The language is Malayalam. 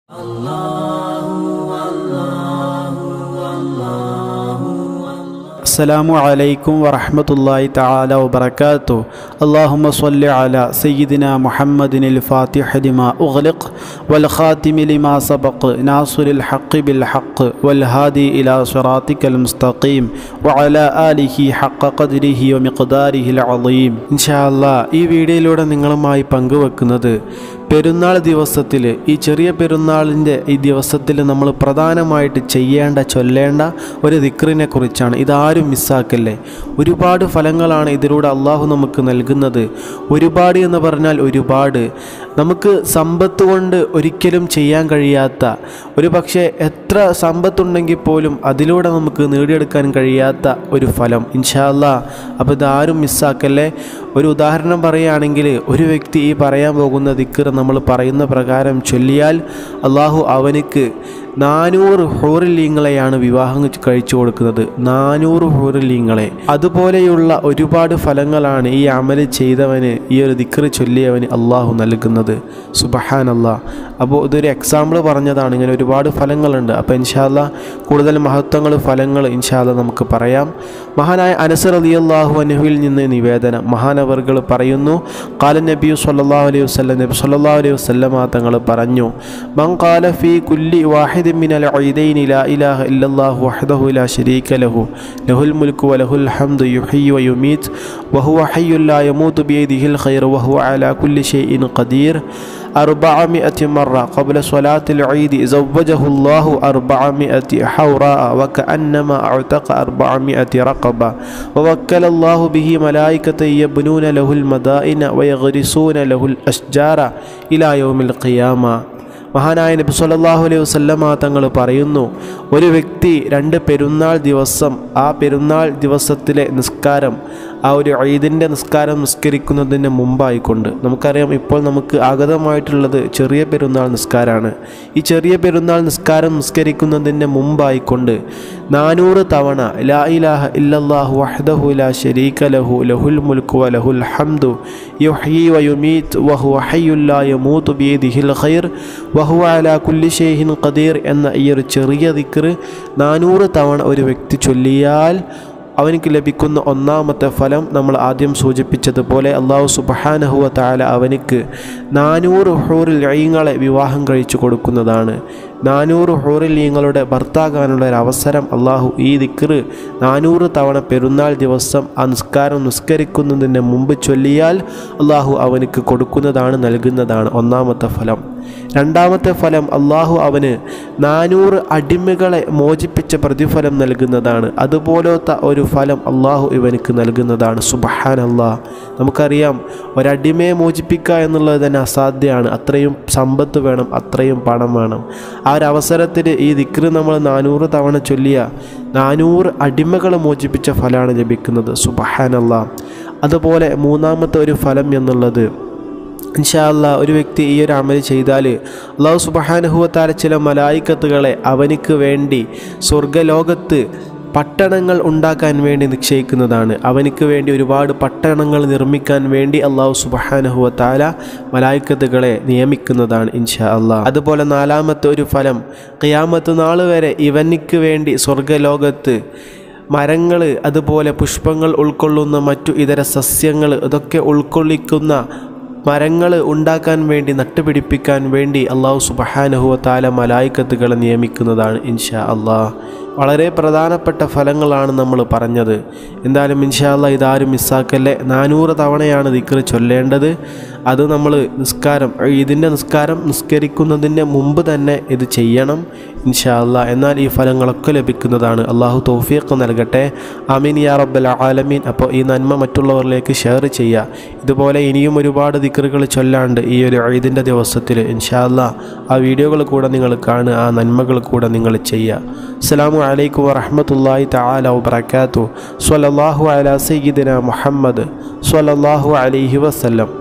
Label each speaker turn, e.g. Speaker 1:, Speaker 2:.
Speaker 1: السلام عليكم ورحمة الله تعالى وبركاته اللهم صل على سيدنا محمد الفاتح لما أغلق والخاتم لما سبق ناصر الحق بالحق والهادي إلى صراطك المستقيم وعلى آله حق قدره ومقداره العظيم إن شاء الله ഈ വീഡിയോയിലൂടെ നിങ്ങളുമായി പങ്കുവെക്കുന്നത് പെരുന്നാൾ ദിവസത്തിൽ ഈ ചെറിയ പെരുന്നാളിൻ്റെ ഈ ദിവസത്തിൽ നമ്മൾ പ്രധാനമായിട്ട് ചെയ്യേണ്ട ചൊല്ലേണ്ട ഒരു ദിക്റിനെ കുറിച്ചാണ് ഇതാരും മിസ്സാക്കല്ലേ ഒരുപാട് ഫലങ്ങളാണ് ഇതിലൂടെ അള്ളാഹു നമുക്ക് നൽകുന്നത് ഒരുപാട് എന്ന് പറഞ്ഞാൽ ഒരുപാട് നമുക്ക് സമ്പത്ത് കൊണ്ട് ഒരിക്കലും ചെയ്യാൻ കഴിയാത്ത ഒരു പക്ഷേ എത്ര സമ്പത്തുണ്ടെങ്കിൽ പോലും അതിലൂടെ നമുക്ക് നേടിയെടുക്കാൻ കഴിയാത്ത ഒരു ഫലം ഇൻഷാല്ലാ അപ്പോൾ ഇതാരും മിസ്സാക്കല്ലേ ഒരു ഉദാഹരണം പറയുകയാണെങ്കിൽ ഒരു വ്യക്തി ഈ പറയാൻ പോകുന്ന ദിക്കർ നമ്മൾ പറയുന്ന പ്രകാരം ചൊല്ലിയാൽ അള്ളാഹു അവനിക്ക് നാനൂറ് ഹോറിലീങ്ങളെയാണ് വിവാഹം കഴിച്ചു കൊടുക്കുന്നത് നാനൂറ് ഹോറിലീങ്ങളെ അതുപോലെയുള്ള ഒരുപാട് ഫലങ്ങളാണ് ഈ അമല് ചെയ്തവന് ഈ ഒരു ദിക്കർ ചൊല്ലിയവന് അള്ളാഹു നൽകുന്നത് സുബഹാൻ അള്ളാഹ് അപ്പോൾ ഇതൊരു എക്സാമ്പിൾ പറഞ്ഞതാണ് ഇങ്ങനെ ഒരുപാട് ഫലങ്ങളുണ്ട് അപ്പോൾ ഇൻഷാല്ല കൂടുതൽ മഹത്വങ്ങൾ ഫലങ്ങൾ ഇൻഷാല്ല നമുക്ക് പറയാം മഹാനായ അനസർ അലി അള്ളാഹു അനുഹുവിൽ നിന്ന് നിവേദനം മഹാനവർകൾ പറയുന്നു കാല നബി സല്ലാ അലൈഹി വസ്ലം നബി സല്ലാ അലൈഹി വസ്ലമ തങ്ങൾ പറഞ്ഞു മൻ കാല ഫി കുല്ലി വാഹിദ് من العيدين لا إله إلا الله وحده لا شريك له له الملك وله الحمد يحيي ويميت وهو حي لا يموت بيده الخير وهو على كل شيء قدير أربعمائة مرة قبل صلاة العيد زوجه الله أربعمائة حوراء وكأنما أعتق أربعمائة رقبة ووكل الله به ملائكة يبنون له المدائن ويغرسون له الأشجار إلى يوم القيامة മഹാനായ നബി സല്ലല്ലാഹു അലൈഹി വസല്ലമ തങ്ങൾ പറയുന്നു ഒരു വ്യക്തി രണ്ട് പെരുന്നാൾ ദിവസം ആ പെരുന്നാൾ ദിവസത്തിലെ നിസ്കാരം ആ ഒരു ഈദിൻ്റെ നിസ്കാരം നിസ്കരിക്കുന്നതിന് മുമ്പായിക്കൊണ്ട് നമുക്കറിയാം ഇപ്പോൾ നമുക്ക് ആഗതമായിട്ടുള്ളത് ചെറിയ പെരുന്നാൾ നിസ്കാരമാണ് ഈ ചെറിയ പെരുന്നാൾ നിസ്കാരം നിസ്കരിക്കുന്നതിന് മുമ്പായിക്കൊണ്ട് നാനൂറ് തവണ ലാ ഇലാഹ ഇല്ലല്ലാഹു വഹ്ദഹു ലാ ശരീക ലഹു ലഹുൽ മുൽക്കു വ ലഹുൽ ഹംദു യുഹ്യി വ യുമീത് വഹുവ ഹയ്യുൽ ലാ യമൂതു ബിയദിഹിൽ ഖൈർ വഹുവ അലാ കുല്ലി ഷൈഹിൻ ഖദീർ എന്ന ഈ ഒരു ചെറിയ ദിക്ർ നാനൂറ് തവണ ഒരു വ്യക്തി ചൊല്ലിയാൽ അവനിക്ക് ലഭിക്കുന്ന ഒന്നാമത്തെ ഫലം നമ്മൾ ആദ്യം സൂചിപ്പിച്ചതുപോലെ അള്ളാഹു സുബഹാനഹുവ താല അവനിക്ക് നാനൂറ് ഹൂറിൽ അയിങ്ങളെ വിവാഹം കഴിച്ചു കൊടുക്കുന്നതാണ് നാനൂറ് ഹൂറിൽ ഈങ്ങളുടെ ഭർത്താകാനുള്ള ഒരു അവസരം അള്ളാഹു ഈ ദിക്റ് നാനൂറ് തവണ പെരുന്നാൾ ദിവസം ആ നിസ്കാരം നിസ്കരിക്കുന്നതിന് മുമ്പ് ചൊല്ലിയാൽ അള്ളാഹു അവനിക്ക് കൊടുക്കുന്നതാണ് നൽകുന്നതാണ് ഒന്നാമത്തെ ഫലം രണ്ടാമത്തെ ഫലം അള്ളാഹു അവന് നാനൂറ് അടിമകളെ മോചിപ്പിച്ച പ്രതിഫലം നൽകുന്നതാണ് അതുപോലത്തെ ഒരു ഫലം അള്ളാഹു ഇവനിക്ക് നൽകുന്നതാണ് സുബഹാൻ അള്ളാഹ് നമുക്കറിയാം ഒരടിമയെ മോചിപ്പിക്കുക എന്നുള്ളത് തന്നെ അസാധ്യമാണ് അത്രയും സമ്പത്ത് വേണം അത്രയും പണം വേണം ആ ഒരു അവസരത്തിൽ ഈ ദിക്റ് നമ്മൾ നാനൂറ് തവണ ചൊല്ലിയ നാനൂറ് അടിമകളെ മോചിപ്പിച്ച ഫലമാണ് ലഭിക്കുന്നത് സുബഹാൻ അള്ളാഹ് അതുപോലെ മൂന്നാമത്തെ ഒരു ഫലം എന്നുള്ളത് ഇൻഷാല്ല ഒരു വ്യക്തി ഈ ഒരു അമൽ ചെയ്താൽ അള്ളാഹു സുബഹാനുഹുവത്താല ചില മലായിക്കത്തുകളെ അവനിക്ക് വേണ്ടി സ്വർഗലോകത്ത് പട്ടണങ്ങൾ ഉണ്ടാക്കാൻ വേണ്ടി നിശ്ചയിക്കുന്നതാണ് അവനിക്ക് വേണ്ടി ഒരുപാട് പട്ടണങ്ങൾ നിർമ്മിക്കാൻ വേണ്ടി അള്ളാഹു സുബഹാനഹുവ താല മലായിക്കത്തുകളെ നിയമിക്കുന്നതാണ് ഇൻഷാ അള്ളാഹ് അതുപോലെ നാലാമത്തെ ഒരു ഫലം ഖിയാമത്ത് നാൾ വരെ ഇവനിക്ക് വേണ്ടി സ്വർഗലോകത്ത് മരങ്ങൾ അതുപോലെ പുഷ്പങ്ങൾ ഉൾക്കൊള്ളുന്ന മറ്റു ഇതര സസ്യങ്ങൾ ഇതൊക്കെ ഉൾക്കൊള്ളിക്കുന്ന മരങ്ങൾ ഉണ്ടാക്കാൻ വേണ്ടി നട്ടുപിടിപ്പിക്കാൻ വേണ്ടി അള്ളാഹു സുബഹാനഹുവ താല മലായിക്കത്തുകളെ നിയമിക്കുന്നതാണ് ഇൻഷാ അള്ളാഹ് വളരെ പ്രധാനപ്പെട്ട ഫലങ്ങളാണ് നമ്മൾ പറഞ്ഞത് എന്തായാലും ഇൻഷാ അള്ളാഹ് ഇതാരും മിസ്സാക്കല്ലേ നാനൂറ് തവണയാണ് ദിക്ർ ചൊല്ലേണ്ടത് അത് നമ്മൾ നിസ്കാരം ഇതിൻ്റെ നിസ്കാരം നിസ്കരിക്കുന്നതിൻ്റെ മുമ്പ് തന്നെ ഇത് ചെയ്യണം ഇൻഷാ അള്ളാഹ് എന്നാൽ ഈ ഫലങ്ങളൊക്കെ ലഭിക്കുന്നതാണ് അള്ളാഹു തൗഫീഖ് നൽകട്ടെ അമീൻ യാ റബ്ബൽ ആലമീൻ അപ്പോൾ ഈ നന്മ മറ്റുള്ളവരിലേക്ക് ഷെയർ ചെയ്യുക ഇതുപോലെ ഇനിയും ഒരുപാട് ദിക്റുകൾ ചൊല്ലാണ്ട് ഈ ഒരു ഈദിൻ്റെ ദിവസത്തിൽ ഇൻഷാ അള്ളാഹ് ആ വീഡിയോകൾ കൂടെ നിങ്ങൾ കാണുക ആ നന്മകൾ കൂടെ നിങ്ങൾ ചെയ്യുക അസ്സലാമു അലൈക്കും വറഹമത്തല്ലാഹി തആല വബറകാതുഹു സ്വല്ലല്ലാഹു അലാ സയ്യിദിന മുഹമ്മദ് സ്വല്ലല്ലാഹു അലൈഹി വസല്ലം